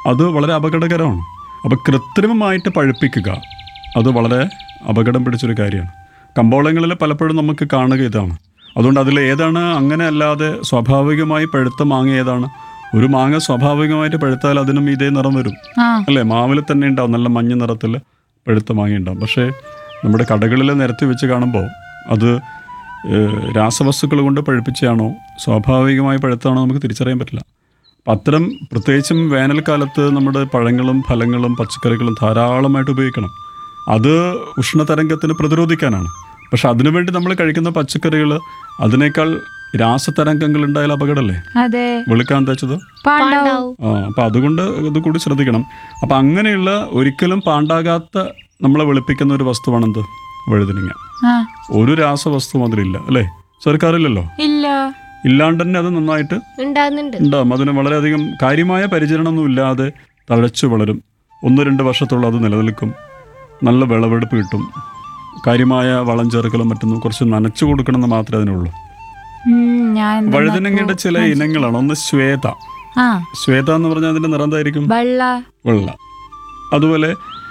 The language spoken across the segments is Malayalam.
അത് വളരെ അപകടകരമാണ് അപ്പോൾ കൃത്രിമമായിട്ട് പഴുപ്പിക്കുക അത് വളരെ അപകടം പിടിച്ചൊരു കാര്യമാണ് കമ്പോളങ്ങളിൽ പലപ്പോഴും നമുക്ക് കാണുക ഇതാണ് അതുകൊണ്ട് അതിൽ ഏതാണ് അങ്ങനെ അല്ലാതെ സ്വാഭാവികമായി പഴുത്ത മാങ്ങ ഏതാണ് ഒരു മാങ്ങ സ്വാഭാവികമായിട്ട് പഴുത്താൽ അതിനും ഇതേ നിറം വരും ആ അല്ലേ മാവിൽ തന്നെ ഉണ്ടാവും നല്ല മഞ്ഞ നിറത്തിൽ പഴുത്ത മാങ്ങ ഉണ്ടാവും പക്ഷേ നമ്മുടെ കടകളിൽ നിരത്തി വെച്ച് കാണുമ്പോൾ അത് ഏഹ്, രാസവസ്തുക്കൾ കൊണ്ട് പഴുപ്പിച്ചാണോ സ്വാഭാവികമായി പഴുത്താണോ നമുക്ക് തിരിച്ചറിയാൻ പറ്റില്ല അപ്പം അത്തരം പ്രത്യേകിച്ചും വേനൽക്കാലത്ത് നമ്മുടെ പഴങ്ങളും ഫലങ്ങളും പച്ചക്കറികളും ധാരാളമായിട്ട് ഉപയോഗിക്കണം അത് ഉഷ്ണതരംഗത്തിന് പ്രതിരോധിക്കാനാണ് പക്ഷെ അതിനുവേണ്ടി നമ്മൾ കഴിക്കുന്ന പച്ചക്കറികൾ അതിനേക്കാൾ രാസതരംഗങ്ങൾ ഉണ്ടായാൽ അപകടമല്ലേ അതെ വെളുക്കാൻ തേച്ചത് പാണ്ടാവും ആ അപ്പം അതുകൊണ്ട് ഇത് കൂടി ശ്രദ്ധിക്കണം അപ്പം അങ്ങനെയുള്ള ഒരിക്കലും പാണ്ടാകാത്ത നമ്മളെ വെളുപ്പിക്കുന്ന ഒരു വസ്തുവാണെന്ത് വഴുതനങ്ങ ആ ഒരു രാസവസ്തുവും അതിലില്ല അല്ലേ സർക്കാരില്ലല്ലോ ഇല്ല ഇല്ലാണ്ട് തന്നെ അത് നന്നായിട്ട് ഉണ്ടാകുന്നുണ്ട് ഉണ്ടാവും അതിന് വളരെയധികം കാര്യമായ പരിചരണമൊന്നും ഇല്ലാതെ തഴച്ചു വളരും ഒന്ന് രണ്ട് വർഷത്തോളം അത് നിലനിൽക്കും നല്ല വിളവെടുപ്പ് കിട്ടും കാര്യമായ വളം ചേർക്കലും മറ്റൊന്നും കുറച്ച് നനച്ചു കൊടുക്കണമെന്ന് മാത്രമേ അതിനുള്ളൂ ഉം, ഞാൻ എന്തെന്നാ വഴുതനങ്ങയുടെ ചില ഇനങ്ങളാണ് ഒന്ന് ശ്വേത ആ ശ്വേത എന്ന് പറഞ്ഞാൽ അതിന്റെ നിറം എന്തായിരിക്കും വെള്ള വെള്ള അതുപോലെ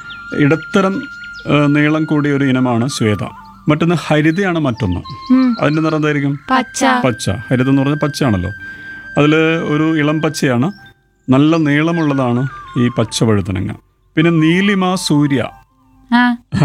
ഇടത്തരം ആ, നീളം കൂടിയ ഒരു ഇനമാണ് ശ്വേത മറ്റൊന്ന് ഹരിതയാണ് മറ്റൊന്ന് ഉം, അതിന്റെ നിറം എന്തായിരിക്കും പച്ച പച്ച ഹരിത എന്ന് പറഞ്ഞാൽ പച്ചയാണല്ലോ അതിൽ ഒരു ഇളം പച്ചയാണ് നല്ല നീളമുള്ളതാണ് ഈ പച്ച വഴുതനങ്ങ പിന്നെ നീലിമ സൂര്യ ആ ആ,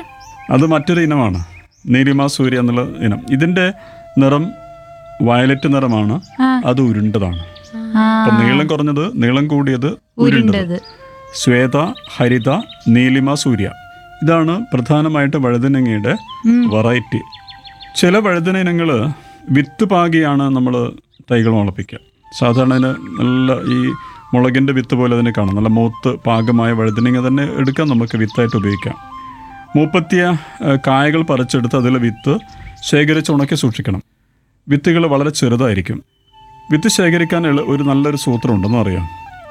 അത് മറ്റൊരു ഇനമാണ് നീലിമ സൂര്യ എന്നുള്ള ഇനം ഇതിന്റെ നിറം വയലറ്റ് നിറമാണ് ആ. അത് ഉരുണ്ടതാണ് ആ അപ്പൊ നീളം കുറഞ്ഞത് നീളം കൂടിയത് ഉരുണ്ടത് ഉരുണ്ടത് ശ്വേത ഹരിത നീലിമ സൂര്യ ഇതാണ് പ്രധാനമായിട്ട് വഴുതനങ്ങയുടെ വെറൈറ്റി ചില വഴുതന ഇനങ്ങൾ വിത്ത് പാകിയാണ് നമ്മൾ തൈകൾ മുളപ്പിക്കുക സാധാരണ അതിന് നല്ല ഈ മുളകിൻ്റെ വിത്ത് പോലെ അതിനെ കാണാം നല്ല മൂത്ത് പാകമായ വഴുതനങ്ങ തന്നെ എടുക്കാം നമുക്ക് വിത്തായിട്ട് ഉപയോഗിക്കാം മൂപ്പത്തിയ ഏഹ്, കായകൾ പറിച്ചെടുത്ത് അതിൽ വിത്ത് ശേഖരിച്ച് ഉണക്കി സൂക്ഷിക്കണം വിത്തുകൾ വളരെ ചെറുതായിരിക്കും വിത്ത് ശേഖരിക്കാൻ എളു- ഒരു നല്ലൊരു സൂത്രം ഉണ്ടെന്ന് അറിയാം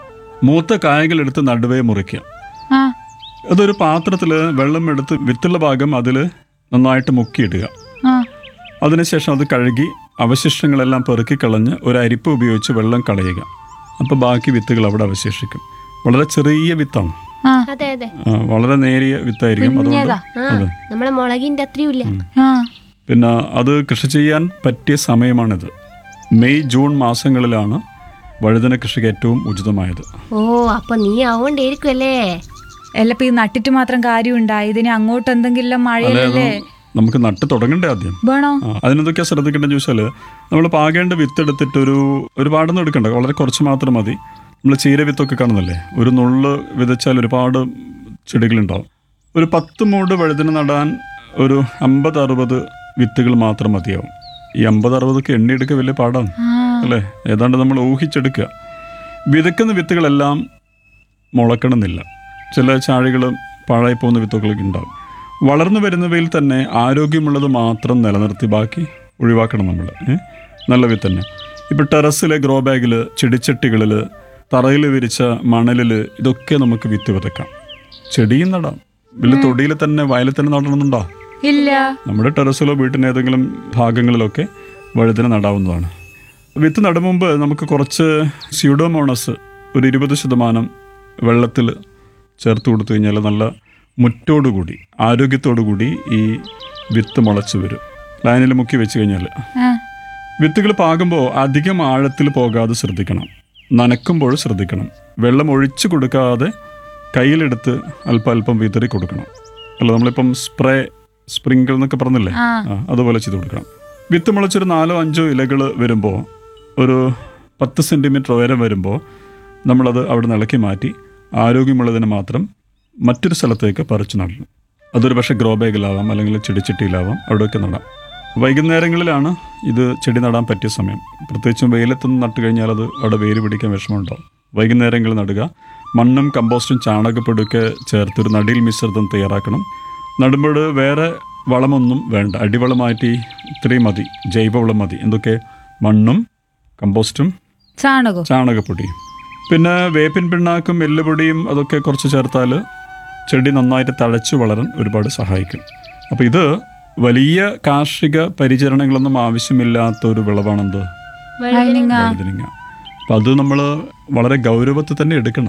മൂത്ത കായകൾ എടുത്ത് നടുവേ മുറിക്കുക ആ അതൊരു പാത്രത്തിൽ വെള്ളം എടുത്ത് വിത്തുള്ള ഭാഗം അതിൽ നന്നായിട്ട് മുക്കിയിടുക ആ അതിനുശേഷം അത് കഴുകി അവശിഷ്ടങ്ങളെല്ലാം പെറുക്കി കളഞ്ഞ് ഒരു അരിപ്പ് ഉപയോഗിച്ച് വെള്ളം കളയുക അപ്പോൾ ബാക്കി വിത്തുകൾ അവിടെ അവശേഷിക്കും വളരെ ചെറിയ വിത്താണ് ആ അതെ അതെ ആ, വളരെ നേരിയ വിത്തായിരിക്കും അതുകൊണ്ട് കുഞ്ഞതാ. ആ നമ്മളെ മുളകിന്റെ അത്രയും ഇല്ല ആ പിന്നെ അത് കൃഷി ചെയ്യാൻ പറ്റിയ സമയമാണിത് മെയ് ജൂൺ മാസങ്ങളിലാണ് വഴുതന കൃഷിക്ക് ഏറ്റവും ഉചിതമായത് ഓ അപ്പൊ നീ ആവോണ്ടായിരിക്കും അല്ലേ അല്ല ഇപ്പൊ ഈ നട്ടിട്ട് മാത്രം കാര്യമുണ്ടാ ഇതിന് അങ്ങോട്ട് എന്തെങ്കിലും അല്ലേ അത് മഴയല്ലേ നമുക്ക് നട്ട് തുടങ്ങണ്ടേ ആദ്യം വേണോ ആ, അതിനെന്തൊക്കെയാ ശ്രദ്ധിക്കേണ്ടത് ചോദിച്ചാൽ നമ്മൾ പാകേണ്ട വിത്ത് എടുത്തിട്ട് ഒരു ഒരുപാടൊന്നും എടുക്കണ്ട വളരെ കുറച്ച് മാത്രം മതി നമ്മൾ ചീര വിത്തൊക്കെ കാണുന്നില്ലേ ഒരു നുള്ള് വിതച്ചാൽ ഒരുപാട് ചെടികളുണ്ടാവും ഒരു പത്ത് മൂട് വഴുതിന് നടാൻ ഒരു അമ്പത് അറുപത് വിത്തുകൾ മാത്രം മതിയാവും ഈ അമ്പത് അറുപതൊക്കെ എണ്ണിയെടുക്കുക വലിയ പാടാണ് ആ അല്ലേ ഏതാണ്ട് നമ്മൾ ഊഹിച്ചെടുക്കുക വിതക്കുന്ന വിത്തുകളെല്ലാം മുളക്കണമെന്നില്ല ചില ചാഴികൾ പാഴായി പോകുന്ന വിത്തുകളൊക്കെ ഉണ്ടാവും വളർന്നു വരുന്നവയിൽ തന്നെ ആരോഗ്യമുള്ളത് മാത്രം നിലനിർത്തി ബാക്കി ഒഴിവാക്കണം നമ്മൾ ഏ? നല്ല വിത്ത് തന്നെ ഇപ്പോൾ ടെറസിലെ ഗ്രോ ബാഗിൽ ചെടിച്ചട്ടികളിൽ തറയിൽ വിരിച്ച മണലിൽ ഇതൊക്കെ നമുക്ക് വിത്ത് വിതക്കാം ചെടിയും നടാം വലിയ തൊടിയിൽ തന്നെ വയലിൽ തന്നെ നടണമെന്നുണ്ടോ ഇല്ല നമ്മുടെ ടെറസിലോ വീട്ടിന് ഏതെങ്കിലും ഭാഗങ്ങളിലൊക്കെ വഴുതന നടാവുന്നതാണ് വിത്ത് നടും മുമ്പ് നമുക്ക് കുറച്ച് സ്യൂഡോമോണസ് ഒരു ഇരുപത് ശതമാനം വെള്ളത്തിൽ ചേർത്ത് കൊടുത്തു കഴിഞ്ഞാൽ നല്ല മുറ്റോടുകൂടി ആരോഗ്യത്തോടുകൂടി ഈ വിത്ത് മുളച്ച് വരും ലൈനിൽ മുക്കി വെച്ച് കഴിഞ്ഞാൽ ആ വിത്തുകൾ പാകുമ്പോൾ അധികം ആഴത്തിൽ പോകാതെ ശ്രദ്ധിക്കണം നനക്കുമ്പോൾ ശ്രദ്ധിക്കണം വെള്ളം ഒഴിച്ചു കൊടുക്കാതെ കയ്യിലെടുത്ത് അല്പം അല്പം വിതറി കൊടുക്കണം അല്ല നമ്മളിപ്പം സ്പ്രേ സ്പ്രിങ്കിൾ എന്നൊക്കെ പറഞ്ഞില്ലേ ആ. ആ, അതുപോലെ ചെയ്ത് കൊടുക്കണം വിത്ത് മുളച്ചൊരു നാലോ അഞ്ചോ ഇലകൾ വരുമ്പോൾ ഒരു പത്ത് സെൻറ്റിമീറ്റർ ഉയരം വരുമ്പോൾ നമ്മളത് അവിടെ നിന്ന് ഇളക്കി മാറ്റി ആരോഗ്യമുള്ളതിന് മാത്രം മറ്റൊരു സ്ഥലത്തേക്ക് പറിച്ചു നടണം അതൊരു പക്ഷേ ഗ്രോ ബാഗിലാവാം അല്ലെങ്കിൽ ചെടിച്ചട്ടിയിലാവാം അവിടെയൊക്കെ നടാം വൈകുന്നേരങ്ങളിലാണ് ഇത് ചെടി നടാൻ പറ്റിയ സമയം പ്രത്യേകിച്ചും വെയിലത്തൊന്നും നട്ട് കഴിഞ്ഞാൽ അത് അവിടെ വേര് പിടിക്കാൻ വിഷമമുണ്ടാവും വൈകുന്നേരങ്ങളിൽ നടുക മണ്ണും കമ്പോസ്റ്റും ചാണകപ്പൊടിയൊക്കെ ചേർത്തൊരു നടിയിൽ മിശ്രിതം തയ്യാറാക്കണം നടുമ്പോൾ വേറെ വളമൊന്നും വേണ്ട അടിവളമായിട്ട് ഇത്രയും മതി ജൈവവളം മതി എന്തൊക്കെ മണ്ണും കമ്പോസ്റ്റും ചാണകോ ചാണകപ്പൊടിയും പിന്നെ വേപ്പിൻ പിണ്ണാക്കും എല്ലുപൊടിയും അതൊക്കെ കുറച്ച് ചേർത്താൽ ചെടി നന്നായിട്ട് തഴച്ചു വളരാൻ ഒരുപാട് സഹായിക്കും അപ്പോൾ ഇത് വലിയ കാർഷിക പരിചരണങ്ങളൊന്നും ആവശ്യമില്ലാത്ത ഒരു വിളവാണെന്ത് വഴുതനങ്ങ വഴുതനങ്ങ അപ്പം അത് നമ്മൾ വളരെ ഗൗരവത്തിൽ തന്നെ എടുക്കണം